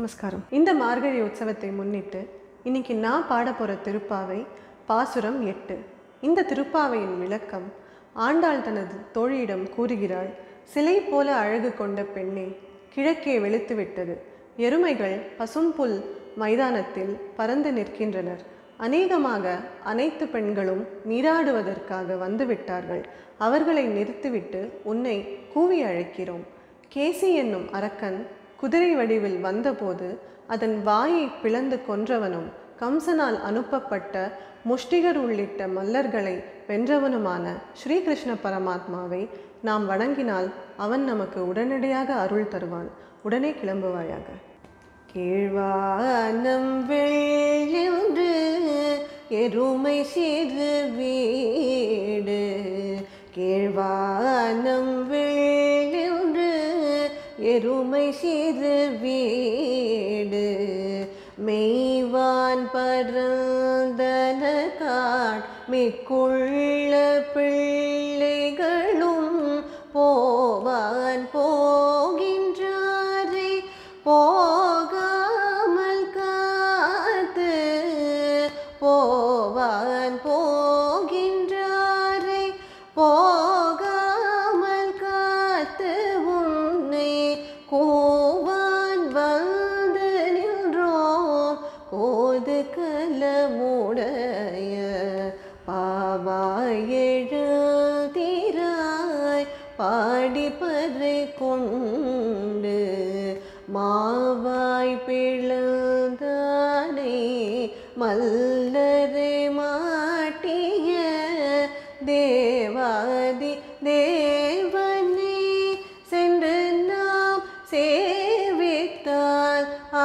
நமஸ்காரம் இந்த மார்கழி உற்சவத்தை முன்னிட்டு இன்னைக்கு நான் பாட போகிற திருப்பாவை பாசுரம் எட்டு இந்த திருப்பாவையின் விளக்கம் ஆண்டாள் தனது தோழியிடம் கூறுகிறாள் சிலை போல அழகு கொண்ட பெண்ணே கிழக்கே வெளுத்து விட்டது எருமைகள் பசும்புல் மைதானத்தில் பறந்து நிற்கின்றனர் அநேகமாக அனைத்து பெண்களும் நீராடுவதற்காக வந்துவிட்டார்கள் அவர்களை நிறுத்திவிட்டு உன்னை கூவி அழைக்கிறோம் கேசி என்னும் அரக்கன் குதிரை வடிவில் வந்தபோது அதன் வாயை பிளந்து கொன்றவனும் கம்சனால் அனுப்பப்பட்ட முஷ்டிகர் உள்ளிட்ட மல்லர்களை வென்றவனுமான ஸ்ரீகிருஷ்ண பரமாத்மாவை நாம் வணங்கினால் அவன் நமக்கு உடனடியாக அருள் தருவான் உடனே கிளம்புவாயாக கீழ்வானம் வெள்ளென்று எருமை சிறு வீடு கீழ்வானம் வெள்ளென்று எருமை சிறு வீடு மெய்வான் பரந்தன காட் மிக்குள்ள பிள்ளைகளும் போவான் போகின்றாரை போகாமல் காத்து போவான் போகின்றாரை போகாமல் காத்து உன்னை கோவான் வந்து நின்றோம் கோது கலமுடைய பாவாய் எழுதிராய் பாடிப்பறை கொண்டு மாவாய் பிளந்தானே மல்லரை மாட்டிய தேவாதி தேவனே சென்று நாம் சேவித்தால்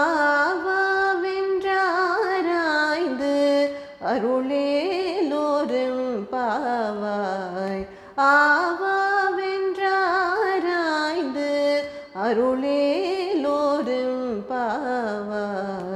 ஆவாவென்றாராய்ந்து அருளேலோரும் பாவாய் ஆவாவென்றாராய்ந்து அருளேலோரும் பாவாய்